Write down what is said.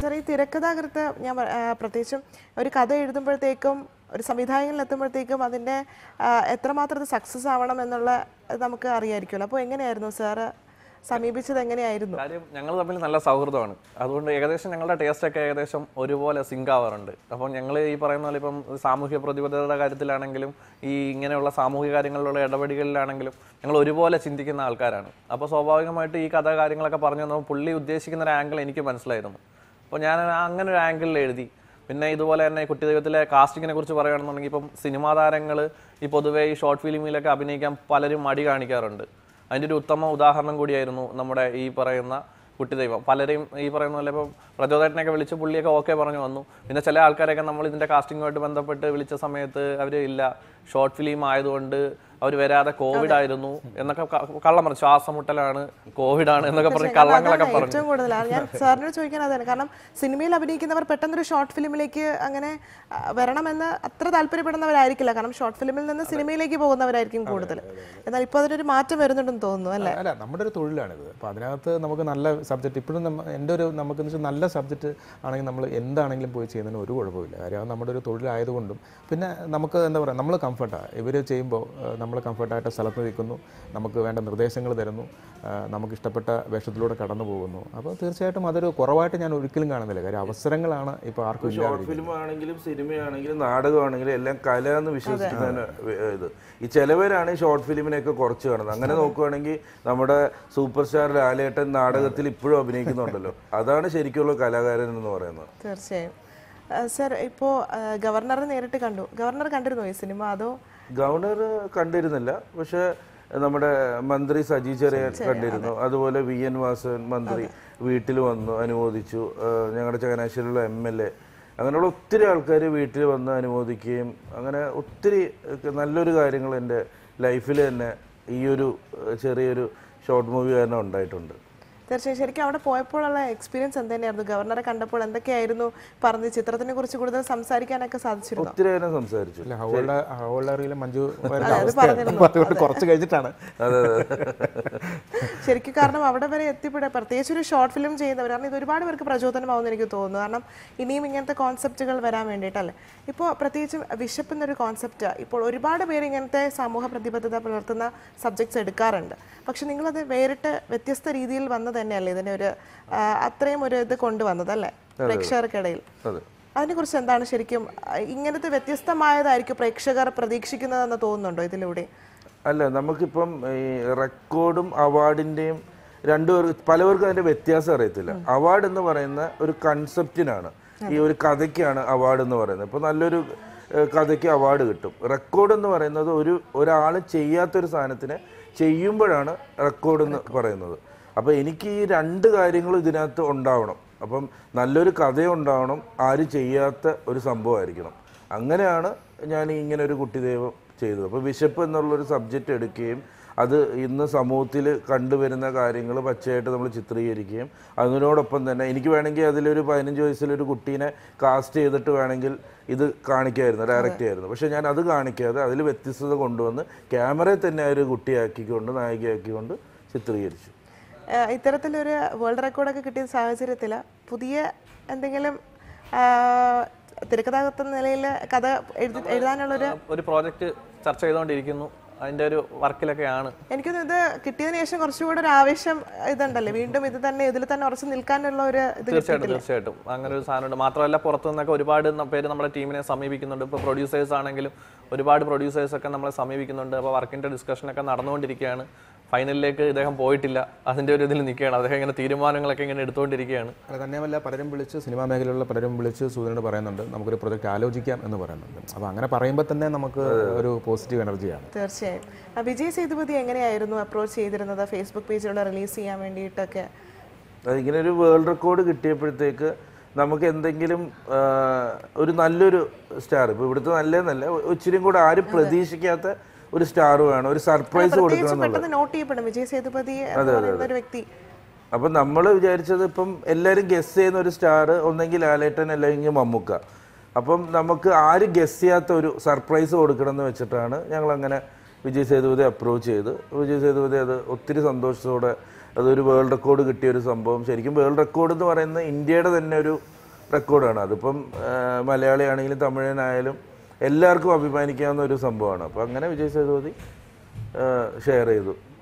Sir ഈ തിരക്കഥാകൃത്ത് ഞാൻ പ- ആ, പ്രത്യേകിച്ചും ഒരു കഥ എഴുതുമ്പോഴത്തേക്കും ഒരു സംവിധായകനിൽ എത്തുമ്പോഴത്തേക്കും അതിൻ്റെ ആ, എത്രമാത്രം സക്സസ് ആവണം എന്നുള്ള അത് നമുക്ക് അറിയായിരിക്കുമല്ലോ അപ്പോൾ എങ്ങനെയായിരുന്നു സാറ് സമീപിച്ചത് എങ്ങനെയായിരുന്നു കാര്യം ഞങ്ങൾ തമ്മിൽ നല്ല സൗഹൃദമാണ് അതുകൊണ്ട് ഏകദേശം ഞങ്ങളുടെ ടേസ്റ്റ് ഒക്കെ ഏകദേശം ഒരുപോലെ സിങ്ക് ആവാറുണ്ട് അപ്പോൾ ഞങ്ങൾ ഈ പറയുന്ന പോലെ ഇപ്പം സാമൂഹ്യ പ്രതിബദ്ധതയുടെ കാര്യത്തിലാണെങ്കിലും ഈ ഇങ്ങനെയുള്ള സാമൂഹിക കാര്യങ്ങളിലുള്ള ഇടപെടലുകളിലാണെങ്കിലും ഞങ്ങൾ ഒരുപോലെ ചിന്തിക്കുന്ന ആൾക്കാരാണ് അപ്പോൾ സ്വാഭാവികമായിട്ട് ഈ കഥ കാര്യങ്ങളൊക്കെ പറഞ്ഞു തന്നപ്പോൾ പുള്ളി ഉദ്ദേശിക്കുന്ന ഒരു ആംഗിൾ എനിക്ക് മനസ്സിലായിരുന്നു അപ്പോൾ ഞാൻ അങ്ങനെ ഒരു ആംഗിളിൽ എഴുതി പിന്നെ ഇതുപോലെ തന്നെ കുട്ടി ദൈവത്തിലെ കാസ്റ്റിങ്ങിനെ കുറിച്ച് പറയുകയാണെന്നുണ്ടെങ്കിൽ ഇപ്പം സിനിമാ താരങ്ങൾ ഈ പൊതുവേ ഈ ഷോർട്ട് ഫിലിമിലൊക്കെ അഭിനയിക്കാൻ പലരും മടി കാണിക്കാറുണ്ട് അതിൻ്റെ ഒരു ഉത്തമ ഉദാഹരണം കൂടിയായിരുന്നു നമ്മുടെ ഈ പറയുന്ന കുട്ടി ദൈവം പലരെയും ഈ പറയുന്ന പോലെ ഇപ്പം പ്രചോദനത്തിനൊക്കെ വിളിച്ച് പുള്ളിയൊക്കെ ഓക്കെ പറഞ്ഞു വന്നു പിന്നെ ചില ആൾക്കാരൊക്കെ നമ്മൾ ഇതിൻ്റെ കാസ്റ്റിങ്ങുമായിട്ട് ബന്ധപ്പെട്ട് വിളിച്ച സമയത്ത് അവർ ഇല്ല ഷോർട്ട് ഫിലിം ആയതുകൊണ്ട് അവർ വരാതെ കോവിഡ് ആയിരുന്നു എന്നൊക്കെ ക- കള്ളം പറഞ്ഞു ശ്വാസം മുട്ടലാണ് കോവിഡ് ആണ് എന്നൊക്കെ പറഞ്ഞ് കള്ളങ്ങളൊക്കെ അതാണ് പറഞ്ഞു ഏറ്റവും കൂടുതലാണ് ഞാൻ സാറിനോട് ചോദിക്കാൻ അതാണ് കാരണം സിനിമയിൽ അഭിനയിക്കുന്നവർ പെട്ടെന്നൊരു ഷോർട്ട് ഫിലിമിലേക്ക് അങ്ങനെ ആ, വരണമെന്ന് അത്ര താല്പര്യപ്പെടുന്നവരായിരിക്കില്ല കാരണം ഷോർട്ട് ഫിലിമിൽ നിന്ന് സിനിമയിലേക്ക് പോകുന്നവരായിരിക്കും കൂടുതൽ എന്നാൽ ഇപ്പോൾ അതിനൊരു മാറ്റം വരുന്നുണ്ടെന്ന് തോന്നുന്നു അല്ലേ അല്ല നമ്മുടെ ഒരു തൊഴിലാണിത് അപ്പോൾ അതിനകത്ത് നമുക്ക് നല്ല സബ്ജക്റ്റ് ഇപ്പോഴും നമ്മ എൻ്റെ ഒരു നമുക്ക് എന്ന് വെച്ചാൽ നല്ല സബ്ജക്റ്റ് ആണെങ്കിൽ നമ്മൾ എന്താണെങ്കിലും പോയി ചെയ്യുന്നതിന് ഒരു കുഴപ്പമില്ല കാര്യം അത് നമ്മുടെ ഒരു തൊഴിലായതുകൊണ്ടും പിന്നെ നമുക്ക് എന്താ പറയുക നമ്മൾ കംഫർട്ടാണ് ഇവർ ചെയ്യുമ്പോൾ നമ്മൾ കംഫർട്ടായിട്ട് സ്ഥലത്ത് നിൽക്കുന്നു നമുക്ക് വേണ്ട നിർദ്ദേശങ്ങൾ തരുന്നു ആ, നമുക്ക് ഇഷ്ടപ്പെട്ട വേഷത്തിലൂടെ കടന്നു പോകുന്നു അപ്പോൾ തീർച്ചയായിട്ടും അതൊരു കുറവായിട്ട് ഞാൻ ഒരിക്കലും കാണുന്നില്ല കാര്യം അവസരങ്ങളാണ് ഇപ്പോൾ ആർക്കും ഇല്ലാതെ ഷോർട്ട് ഫിലിം ആണെങ്കിലും സിനിമയാണെങ്കിലും നാടകമാണെങ്കിലും എല്ലാം കല എന്ന് വിശ്വസിക്കുന്നതിന് വ- ഇത് ഈ ചിലവരാണ് ഈ ഷോർട്ട് ഫിലിമിനെയൊക്കെ കുറച്ച് കാണുന്നത് അങ്ങനെ നോക്കുവാണെങ്കിൽ നമ്മുടെ സൂപ്പർ സ്റ്റാർ ലാലേട്ടൻ നാടകത്തിൽ ഇപ്പോഴും അഭിനയിക്കുന്നുണ്ടല്ലോ അതാണ് ശരിക്കുള്ള കലാകാരൻ എന്ന് പറയുന്നത് തീർച്ചയായും ആ, സർ ഇപ്പോൾ ഗവർണറെ നേരിട്ട് കണ്ടു ഗവർണർ കണ്ടിരുന്നോ ഈ സിനിമ അതോ ഗവർണർ കണ്ടിരുന്നില്ല പക്ഷെ നമ്മുടെ മന്ത്രി സജി ചെറിയാൻ കണ്ടിരുന്നു അതുപോലെ വി എൻ വാസവൻ മന്ത്രി വീട്ടിൽ വന്നു അനുമോദിച്ചു ആ, ഞങ്ങളുടെ ചങ്ങനാശ്ശേരിയിലുള്ള എം എൽ എ അങ്ങനെയുള്ള ഒത്തിരി ആൾക്കാർ വീട്ടിൽ വന്ന് അനുമോദിക്കുകയും അങ്ങനെ ഒത്തിരി ഒക്കെ നല്ലൊരു കാര്യങ്ങൾ എൻ്റെ ലൈഫിൽ തന്നെ ഈ ഒരു ആ, ചെറിയൊരു ഷോർട്ട് മൂവി കാരണം ഉണ്ടായിട്ടുണ്ട് തീർച്ചയായും ശരിക്കും അവിടെ പോയപ്പോഴുള്ള എക്സ്പീരിയൻസ് എന്തുതന്നെയായിരുന്നു ഗവർണറെ കണ്ടപ്പോൾ എന്തൊക്കെയായിരുന്നു പറഞ്ഞ് ചിത്രത്തിനെ കുറിച്ച് കൂടുതൽ സംസാരിക്കാനൊക്കെ സാധിച്ചിരുന്നു ഒത്തിരി നേരം സംസാരിച്ചു ഇല്ല ഹൗള ഹൗളറിയിലെ മഞ്ജു വരുന്ന അതെ, അത് അവസ്ഥയാണ് പറഞ്ഞിരുന്നു. അപ്പോൾ അതുകൊണ്ട് കുറച്ച് കഴിഞ്ഞിട്ടാണ് അതെ അതെ ശരിക്കും കാരണം അവിടെ വരെ എത്തിപ്പെടാൻ പ്രത്യേകിച്ച് ഒരു ഷോർട്ട് ഫിലിം ചെയ്യുന്നവർ കാരണം ഇത് ഒരുപാട് പേർക്ക് പ്രചോദനമാവുമെന്ന് എനിക്ക് തോന്നുന്നു കാരണം ഇനിയും ഇങ്ങനത്തെ കോൺസെപ്റ്റുകൾ വരാൻ വേണ്ടിയിട്ടല്ലേ ഇപ്പോൾ പ്രത്യേകിച്ചും വിശപ്പ് എന്നൊരു കോൺസെപ്റ്റ് ഇപ്പോൾ ഒരുപാട് പേര് ഇങ്ങനത്തെ സമൂഹ പ്രതിബദ്ധത പുലർത്തുന്ന സബ്ജക്ട്സ് എടുക്കാറുണ്ട് പക്ഷെ നിങ്ങളത് വേറിട്ട് വ്യത്യസ്ത രീതിയിൽ വന്നത് തന്നെയല്ലേ ഇതിനെ ഒരു ആ, അത്രയും ഒരു ഇത് കൊണ്ടുവന്നത് അല്ലേ പ്രേക്ഷകർക്കിടയിൽ അതെ അതിനെക്കുറിച്ച് എന്താണ് ശരിക്കും ആ, ഇങ്ങനത്തെ വ്യത്യസ്തമായതായിരിക്കും പ്രേക്ഷകർ പ്രതീക്ഷിക്കുന്നതെന്ന് തോന്നുന്നുണ്ടോ ഇതിലൂടെ അല്ല നമുക്കിപ്പം ഈ റെക്കോർഡും അവാർഡിന്റെയും രണ്ടുപേർക്ക് പലവർക്കും അതിന്റെ വ്യത്യാസം അറിയത്തില്ല അവാർഡ് എന്ന് പറയുന്ന ഒരു കൺസെപ്റ്റിനാണ് ഈ ഒരു കഥയ്ക്കാണ് അവാർഡ് എന്ന് പറയുന്നത് ഇപ്പൊ നല്ലൊരു ഏഹ്, കഥയ്ക്ക് അവാർഡ് കിട്ടും റെക്കോർഡ് എന്ന് പറയുന്നത് ഒരു ഒരാൾ ചെയ്യാത്തൊരു സാധനത്തിനെ ചെയ്യുമ്പോഴാണ് റെക്കോർഡ് എന്ന് പറയുന്നത് അപ്പോൾ എനിക്ക് ഈ രണ്ട് കാര്യങ്ങളും ഇതിനകത്ത് ഉണ്ടാവണം അപ്പം നല്ലൊരു കഥ ഉണ്ടാവണം ആരും ചെയ്യാത്ത ഒരു സംഭവമായിരിക്കണം അങ്ങനെയാണ് ഞാൻ ഈ ഇങ്ങനെ ഒരു കുട്ടിദൈവം ചെയ്തത് അപ്പോൾ വിശപ്പ് എന്നുള്ളൊരു സബ്ജക്റ്റ് എടുക്കുകയും അത് ഇന്ന് സമൂഹത്തിൽ കണ്ടുവരുന്ന കാര്യങ്ങൾ പച്ചയായിട്ട് നമ്മൾ ചിത്രീകരിക്കുകയും അതിനോടൊപ്പം തന്നെ എനിക്ക് വേണമെങ്കിൽ അതിലൊരു പതിനഞ്ച് വയസ്സിലൊരു കുട്ടീനെ കാസ്റ്റ് ചെയ്തിട്ട് വേണമെങ്കിൽ ഇത് കാണിക്കായിരുന്നു ഡയറക്റ്റ് ചെയ്യായിരുന്നു പക്ഷേ ഞാൻ അത് കാണിക്കാതെ അതിൽ വ്യത്യസ്തത കൊണ്ടുവന്ന് ക്യാമറയിൽ തന്നെ ആ ഒരു കുട്ടിയാക്കിക്കൊണ്ട് നായികയാക്കിക്കൊണ്ട് ചിത്രീകരിച്ചു ഏഹ് ഇത്തരത്തിലൊരു വേൾഡ് റെക്കോർഡൊക്കെ കിട്ടിയ സാഹചര്യത്തിൽ പുതിയ എന്തെങ്കിലും തിരക്കഥാകൃത്ത നിലയിൽ കഥ എഴുതി എഴുതാനുള്ളൊരു ഒരു പ്രോജക്റ്റ് ചർച്ച ചെയ്തുകൊണ്ടിരിക്കുന്നു അതിൻ്റെ ഒരു വർക്കിലൊക്കെയാണ് എനിക്കൊന്ന് ഇത് കിട്ടിയതിന് ശേഷം കുറച്ചുകൂടെ ഒരു ആവേശം ഇതുണ്ടല്ലേ വീണ്ടും ഇത് തന്നെ ഇതിൽ തന്നെ ഉറച്ചു നിൽക്കാനുള്ള ഒരു ഇത് തീർച്ചയായിട്ടും തീർച്ചയായിട്ടും അങ്ങനെ ഒരു സാധനമുണ്ട് മാത്രമല്ല പുറത്തു നിന്നൊക്കെ ഒരുപാട് ന- പേര് നമ്മുടെ ടീമിനെ സമീപിക്കുന്നുണ്ട് ഇപ്പോൾ പ്രൊഡ്യൂസേഴ്സ് ആണെങ്കിലും ഒരുപാട് പ്രൊഡ്യൂസേഴ്സ് ഒക്കെ നമ്മളെ സമീപിക്കുന്നുണ്ട് അപ്പോൾ വർക്കിൻ്റെ ഡിസ്കഷനൊക്കെ നടന്നുകൊണ്ടിരിക്കുകയാണ് ഫൈനലിലേക്ക് ഇദ്ദേഹം പോയിട്ടില്ല അതിൻ്റെ ഒരു ഇതിൽ നിൽക്കുകയാണ് അദ്ദേഹം ഇങ്ങനെ തീരുമാനങ്ങളൊക്കെ ഇങ്ങനെ എടുത്തുകൊണ്ടിരിക്കുകയാണ് അല്ല തന്നെയുമല്ല പലരും വിളിച്ച് സിനിമാ മേഖലയിലുള്ള പലരും വിളിച്ച് സൂര്യനോട് പറയുന്നുണ്ട് നമുക്കൊരു പ്രൊജക്റ്റ് ആലോചിക്കാം എന്ന് പറയുന്നുണ്ട് അപ്പോൾ അങ്ങനെ പറയുമ്പോൾ തന്നെ നമുക്ക് ഒരു പോസിറ്റീവ് എനർജിയാണ് തീർച്ചയായും ആ, വിജയ് സേതുപതി എങ്ങനെയായിരുന്നു അപ്രോച്ച് ചെയ്തിരുന്നത് ഫേസ്ബുക്ക് പേജിലൂടെ റിലീസ് ചെയ്യാൻ വേണ്ടിയിട്ടൊക്കെ അതിങ്ങനെ ഒരു വേൾഡ് റെക്കോർഡ് കിട്ടിയപ്പോഴത്തേക്ക് നമുക്ക് എന്തെങ്കിലും ആ, ഒരു നല്ലൊരു സ്റ്റാർ ഇപ്പോൾ ഇവിടുത്തെ നല്ലതെന്നല്ല ഇച്ചിരിയും കൂടെ ആരും പ്രതീക്ഷിക്കാത്ത ഒരു സ്റ്റാർ വേണം ഒരു സർപ്രൈസ് കൊടുക്കണം പ്രത്യേകിച്ച് എന്നുള്ളത് പെട്ടെന്ന് നോട്ട് ചെയ്യപ്പെടും വിജയ് സേതുപതി എന്ന് പറയുന്ന ഒരു വ്യക്തി അപ്പം നമ്മൾ വിചാരിച്ചത് ഇപ്പം എല്ലാവരും ഗസ് ചെയ്യുന്ന ഒരു സ്റ്റാർ ഒന്നെങ്കിൽ ലാലേട്ടൻ അല്ലെങ്കിൽ മമ്മൂക്ക അപ്പം നമുക്ക് ആരും ഗസ് ചെയ്യാത്ത ഒരു സർപ്രൈസ് കൊടുക്കണം എന്ന് വെച്ചിട്ടാണ് ഞങ്ങൾ അങ്ങനെ വിജയ് സേതുപതി അപ്രോച്ച് ചെയ്ത് വിജയ് സേതുപതി അത് ഒത്തിരി സന്തോഷത്തോടെ അതൊരു വേൾഡ് റെക്കോർഡ് കിട്ടിയ ഒരു സംഭവം ശരിക്കും വേൾഡ് റെക്കോർഡ് എന്ന് പറയുന്നത് ഇന്ത്യയുടെ തന്നെ ഒരു റെക്കോർഡാണ് അതിപ്പം ആ, മലയാളിയാണെങ്കിലും തമിഴനായാലും എല്ലാവർക്കും അഭിമാനിക്കാവുന്ന ഒരു സംഭവമാണ് അപ്പോൾ അങ്ങനെ വിജയ് സേതുപതി ഷെയർ ചെയ്തു